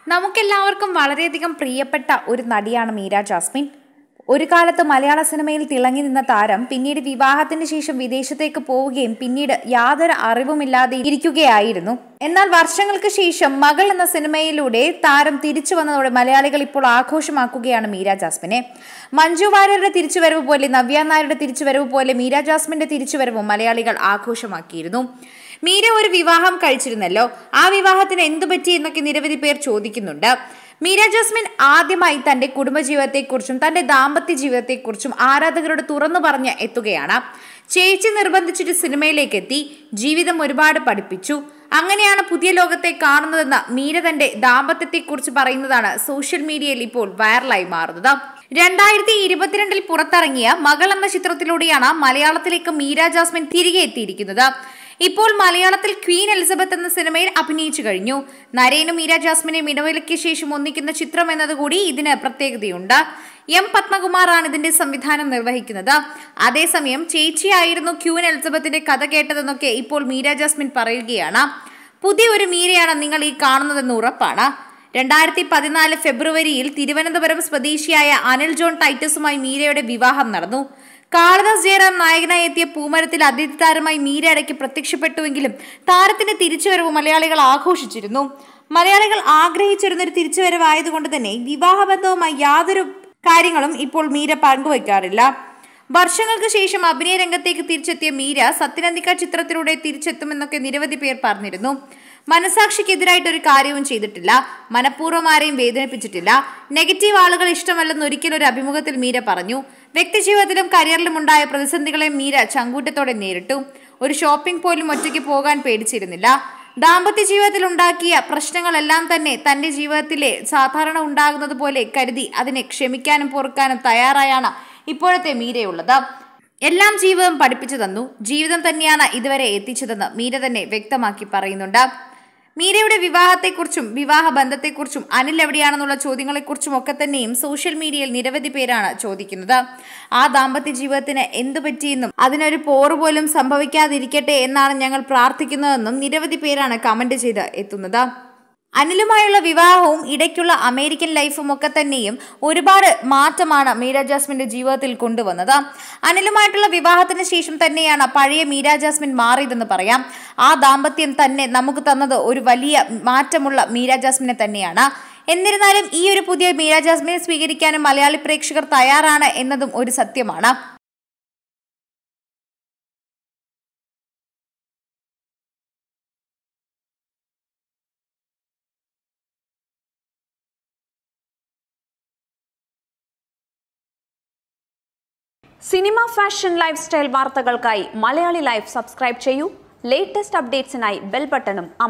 നമുക്കെല്ലാവർക്കും വളരെയധികം പ്രിയപ്പെട്ട ഒരു നടിയാണ് മീര ജാസ്മിൻ ഒരു കാലത്ത് മലയാള സിനിമയിൽ തിളങ്ങി നിന്ന താരം പിന്നീട് വിവാഹത്തിന് ശേഷം വിദേശത്തേക്ക് പോവുകയും പിന്നീട് യാതൊരു അറിവുമില്ലാതെ ഇരിക്കുകയായിരുന്നു എന്നാൽ വർഷങ്ങൾക്ക് ശേഷം മകൾ എന്ന സിനിമയിലൂടെ താരം തിരിച്ചു വന്നതോടെ മലയാളികൾ ഇപ്പോൾ ആഘോഷമാക്കുകയാണ് മീര ജാസ്മിനെ മഞ്ജു വാര്യരുടെ തിരിച്ചുവരവ് പോലെ നവ്യ നായരുടെ തിരിച്ചുവരവ് പോലെ മീര ജാസ്മിന്റെ തിരിച്ചുവരവും മലയാളികൾ ആഘോഷമാക്കിയിരുന്നു മീര ഒരു വിവാഹം കഴിച്ചിരുന്നല്ലോ ആ വിവാഹത്തിന് എന്തു പറ്റി എന്നൊക്കെ നിരവധി പേർ ചോദിക്കുന്നുണ്ട് മീര ജാസ്മിൻ ആദ്യമായി തന്റെ കുടുംബജീവിതത്തെക്കുറിച്ചും തന്റെ ദാമ്പത്യ ജീവിതത്തെക്കുറിച്ചും ആരാധകരോട് തുറന്നു പറഞ്ഞ് എത്തുകയാണ് ചേച്ചി നിർബന്ധിച്ചിട്ട് സിനിമയിലേക്ക് എത്തി ജീവിതം ഒരുപാട് പഠിപ്പിച്ചു അങ്ങനെയാണ് പുതിയ ലോകത്തെ കാണുന്നതെന്ന് മീര തന്റെ ദാമ്പത്യത്തെക്കുറിച്ച് പറയുന്നതാണ് സോഷ്യൽ മീഡിയയിൽ ഇപ്പോൾ വൈറലായി മാറുന്നത് രണ്ടായിരത്തി ഇരുപത്തിരണ്ടിൽ പുറത്തിറങ്ങിയ മകൾ എന്ന ചിത്രത്തിലൂടെയാണ് മലയാളത്തിലേക്ക് മീര ജാസ്മിൻ തിരികെ എത്തിയിരിക്കുന്നത് ഇപ്പോൾ മലയാളത്തിൽ ക്വീൻ എലിസബത്ത് എന്ന സിനിമയിൽ അഭിനയിച്ചു കഴിഞ്ഞു നരേനും മീര ജാസ്മിനെയും ഇടവേളയ്ക്ക് ശേഷം ഒന്നിക്കുന്ന ചിത്രം എന്നതുകൂടി ഇതിന് പ്രത്യേകതയുണ്ട് എം പത്മകുമാറാണ് ഇതിന്റെ സംവിധാനം നിർവഹിക്കുന്നത് അതേസമയം ചേച്ചിയായിരുന്നു ക്യൂൻ എലിസബത്തിന്റെ കഥ കേട്ടതെന്നൊക്കെ ഇപ്പോൾ മീര ജാസ്മിൻ പറയുകയാണ് പുതിയ ഒരു മീരയാണ് നിങ്ങൾ ഈ കാണുന്നതെന്ന് ഉറപ്പാണ് രണ്ടായിരത്തി പതിനാല് ഫെബ്രുവരിയിൽ തിരുവനന്തപുരം സ്വദേശിയായ അനിൽ ജോൺ ടൈറ്റസുമായി മീരയുടെ വിവാഹം നടന്നു കാളിദാസ് ജയറാം നായകനായി എത്തിയ പൂമരത്തിൽ അതിഥി താരമായി മീര ഇടയ്ക്ക് പ്രത്യക്ഷപ്പെട്ടുവെങ്കിലും താരത്തിന്റെ തിരിച്ചുവരവ് മലയാളികൾ ആഘോഷിച്ചിരുന്നു മലയാളികൾ ആഗ്രഹിച്ചിരുന്ന ഒരു തിരിച്ചുവരവായതുകൊണ്ട് തന്നെ വിവാഹബന്ധവുമായി യാതൊരു കാര്യങ്ങളും ഇപ്പോൾ മീര പങ്കുവയ്ക്കാറില്ല വർഷങ്ങൾക്ക് ശേഷം അഭിനയ രംഗത്തേക്ക് തിരിച്ചെത്തിയ മീര സത്യനന്ദിക്ക ചിത്രത്തിലൂടെ തിരിച്ചെത്തുമെന്നൊക്കെ നിരവധി പേർ പറഞ്ഞിരുന്നു മനസാക്ഷിക്കെതിരായിട്ട് ഒരു കാര്യവും ചെയ്തിട്ടില്ല മനഃപൂർവ്വം ആരെയും വേദനിപ്പിച്ചിട്ടില്ല നെഗറ്റീവ് ആളുകൾ ഇഷ്ടമല്ലെന്ന് ഒരിക്കലും ഒരു അഭിമുഖത്തിൽ മീര പറഞ്ഞു വ്യക്തിജീവിതത്തിലും കരിയറിലും ഉണ്ടായ പ്രതിസന്ധികളെ മീര ചങ്കൂറ്റത്തോടെ നേരിട്ടു ഒരു ഷോപ്പിംഗ് പോലും ഒറ്റയ്ക്ക് പോകാൻ പേടിച്ചിരുന്നില്ല ദാമ്പത്യ ജീവിതത്തിൽ ഉണ്ടാക്കിയ പ്രശ്നങ്ങളെല്ലാം തന്നെ തന്റെ ജീവിതത്തിലെ സാധാരണ ഉണ്ടാകുന്നത് പോലെ കരുതി അതിനെ ക്ഷമിക്കാനും പൊറുക്കാനും തയ്യാറായാണ് ഇപ്പോഴത്തെ മീരയുള്ളത് എല്ലാം ജീവിതം പഠിപ്പിച്ചു തന്നു ജീവിതം തന്നെയാണ് ഇതുവരെ എത്തിച്ചതെന്ന് മീര തന്നെ വ്യക്തമാക്കി പറയുന്നുണ്ട് മീരയുടെ വിവാഹത്തെക്കുറിച്ചും വിവാഹ ബന്ധത്തെക്കുറിച്ചും അനിൽ എവിടെയാണെന്നുള്ള ചോദ്യങ്ങളെക്കുറിച്ചും ഒക്കെ തന്നെയും സോഷ്യൽ മീഡിയയിൽ നിരവധി പേരാണ് ചോദിക്കുന്നത് ആ ദാമ്പത്യ ജീവിതത്തിന് എന്തു പറ്റിയെന്നും അതിനൊരു പോറ് പോലും സംഭവിക്കാതിരിക്കട്ടെ എന്നാണ് ഞങ്ങൾ പ്രാർത്ഥിക്കുന്നതെന്നും നിരവധി പേരാണ് കമന്റ് ചെയ്ത് എത്തുന്നത് അനിലുമായുള്ള വിവാഹവും ഇടയ്ക്കുള്ള അമേരിക്കൻ ലൈഫും ഒക്കെ തന്നെയും ഒരുപാട് മാറ്റമാണ് മീര ജാസ്മിന്റെ ജീവിതത്തിൽ കൊണ്ടുവന്നത് അനിലുമായിട്ടുള്ള വിവാഹത്തിന് ശേഷം തന്നെയാണ് പഴയ മീര ജാസ്മിൻ മാറിയതെന്ന് പറയാം ആ ദാമ്പത്യം തന്നെ നമുക്ക് തന്നത് ഒരു വലിയ മാറ്റമുള്ള മീര ജാസ്മിനെ തന്നെയാണ് എന്നിരുന്നാലും ഈ ഒരു പുതിയ മീര ജാസ്മിനെ സ്വീകരിക്കാനും മലയാളി പ്രേക്ഷകർ തയ്യാറാണ് എന്നതും ഒരു സത്യമാണ് സിനിമ ഫാഷൻ ലൈഫ് സ്റ്റൈൽ വാർത്തകൾക്കായി മലയാളി ലൈഫ് സബ്സ്ക്രൈബ് ചെയ്യൂ ലേറ്റസ്റ്റ് അപ്ഡേറ്റ്സിനായി ബെൽ ബട്ടണും അമ-